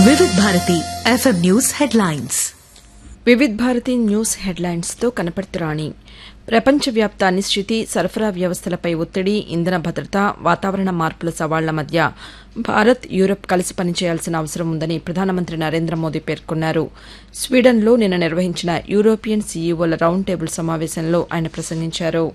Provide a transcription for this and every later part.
Vividh Bharati FM news headlines Vividh Bharati news హెడ్లైన్స్తో కనపడుతురాణి ప్రపంచవ్యాప్త అనిశ్చితి సరఫరా వ్యవస్థలపై ఒత్తిడి ఇంధన భద్రత వాతావరణ మార్పుల సవాళ్ల మధ్య భారత్ యూరప్ కలిసి పనిచేయాల్సిన అవసరం ఉందని ప్రధానమంత్రి నరేంద్ర మోదీ పేర్కొన్నారు స్వీడన్లో నిన్న నిర్వహించిన యూరోపియన్ సీఈఓల రౌండ్ టేబుల్ సమావేశంలో ఆయన ప్రసంగించారు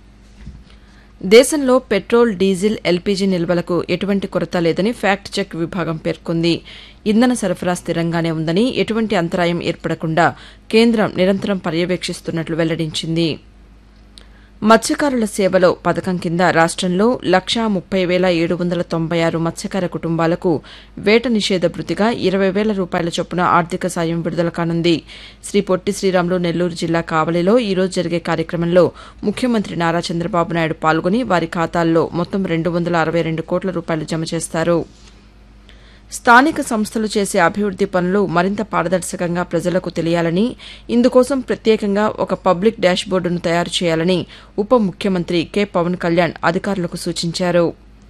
దేశంలో పెట్రోల్ డీజిల్ ఎల్పీజీ నిల్వలకు ఎటువంటి కొరత లేదని ఫ్యాక్ట్ చెక్ విభాగం పేర్కొంది ఇంధన సరఫరా స్థిరంగానే ఉందని ఎటువంటి అంతరాయం ఏర్పడకుండా కేంద్రం నిరంతరం పర్యవేక్షిస్తున్నట్లు వెల్లడించింది మత్స్యకారుల సేవలో పథకం కింద రాష్టంలో లక్షా ముప్పై వేల ఏడు వందల తొంభై ఆరు మత్స్యకార కుటుంబాలకు వేట నిషేధ భృతిగా ఇరవై వేల రూపాయల చొప్పున ఆర్థిక సాయం విడుదల కానుంది శ్రీ పొట్టి శ్రీరాములు నెల్లూరు జిల్లా కావలిలో ఈ రోజు జరిగే కార్యక్రమంలో ముఖ్యమంత్రి నారా చంద్రబాబు నాయుడు పాల్గొని వారి ఖాతాల్లో మొత్తం రెండు వందల అరవై రెండు కోట్ల రూపాయలు జమ చేస్తారు స్థానిక సంస్థలు చేసే అభివృద్ది పనులు మరింత పారదర్శకంగా ప్రజలకు తెలియాలని ఇందుకోసం ప్రత్యేకంగా ఒక పబ్లిక్ డాష్బోర్డును తయారు చేయాలని ఉప ముఖ్యమంత్రి కె పవన్ కళ్యాణ్ అధికారులకు సూచించారు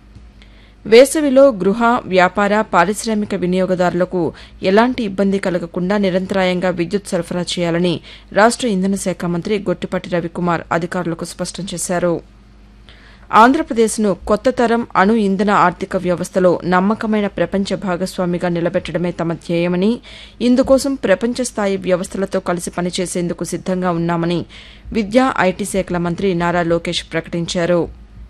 వేసవిలో గృహ వ్యాపార పారిశ్రామిక వినియోగదారులకు ఎలాంటి ఇబ్బంది కలగకుండా నిరంతరాయంగా విద్యుత్ సరఫరా చేయాలని రాష్ట ఇంధన శాఖ మంత్రి గొట్టిపాటి రవికుమార్ అధికారులకు స్పష్టం చేశారు ఆంధ్రప్రదేశ్ను కొత్త తరం అణు ఇంధన ఆర్థిక వ్యవస్థలో నమ్మకమైన ప్రపంచ భాగస్వామిగా నిలబెట్టడమే తమ ధ్యేయమని ఇందుకోసం ప్రపంచ స్థాయి వ్యవస్థలతో కలిసి పనిచేసేందుకు సిద్దంగా ఉన్నామని విద్యా ఐటీ శాఖల మంత్రి నారా లోకేష్ ప్రకటించారు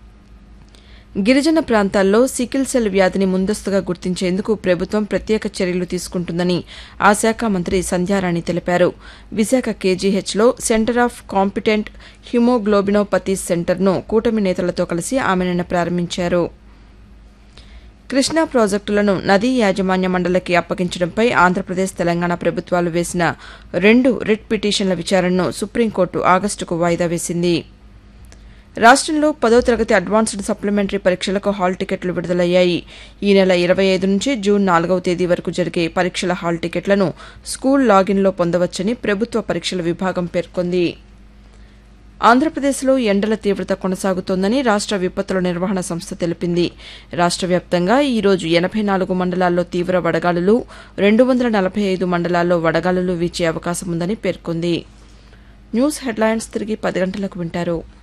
గిరిజన ప్రాంతాల్లో సికిల్ సెల్ వ్యాధిని ముందస్తుగా గుర్తించేందుకు ప్రభుత్వం ప్రత్యేక చర్యలు తీసుకుంటుందని ఆ శాఖ మంత్రి సంధ్యారాణి తెలిపారు విశాఖ కేజీహెచ్లో సెంటర్ ఆఫ్ కాంపిటెంట్ హిమోగ్లోబినోపతీస్ సెంటర్ను కూటమి నేతలతో కలిసి ఆమె నిన్న ప్రారంభించారు కృష్ణా ప్రాజెక్టులను నదీ యాజమాన్య మండలికి అప్పగించడంపై ఆంధ్రప్రదేశ్ తెలంగాణ ప్రభుత్వాలు వేసిన రెండు రిట్ పిటిషన్ల విచారణను సుప్రీంకోర్టు ఆగస్టుకు వాయిదా వేసింది రాష్టంలో పదో తరగతి అడ్వాన్స్డ్ సప్లిమెంటరీ పరీక్షలకు హాల్ టికెట్లు విడుదలయ్యాయి ఈ నెల ఇరవై ఐదు నుంచి జూన్ నాలుగవ తేదీ వరకు జరిగే పరీక్షల హాల్ టికెట్లను స్కూల్ లాగిన్లో పొందవచ్చని ప్రభుత్వ పరీక్షల విభాగం పేర్కొంది ఆంధ్రప్రదేశ్లో ఎండల తీవ్రత కొనసాగుతోందని రాష్ట విపత్తుల నిర్వహణ సంస్థ తెలిపింది రాష్ట వ్యాప్తంగా ఈ రోజు ఎనభై నాలుగు మండలాల్లో తీవ్ర వడగాలులు రెండు వందల నలభై ఐదు మండలాల్లో వడగాలులు వీచే అవకాశం ఉందని పేర్కొంది న్యూస్ హెడ్లైన్స్ తిరిగి పది గంటలకు వింటారు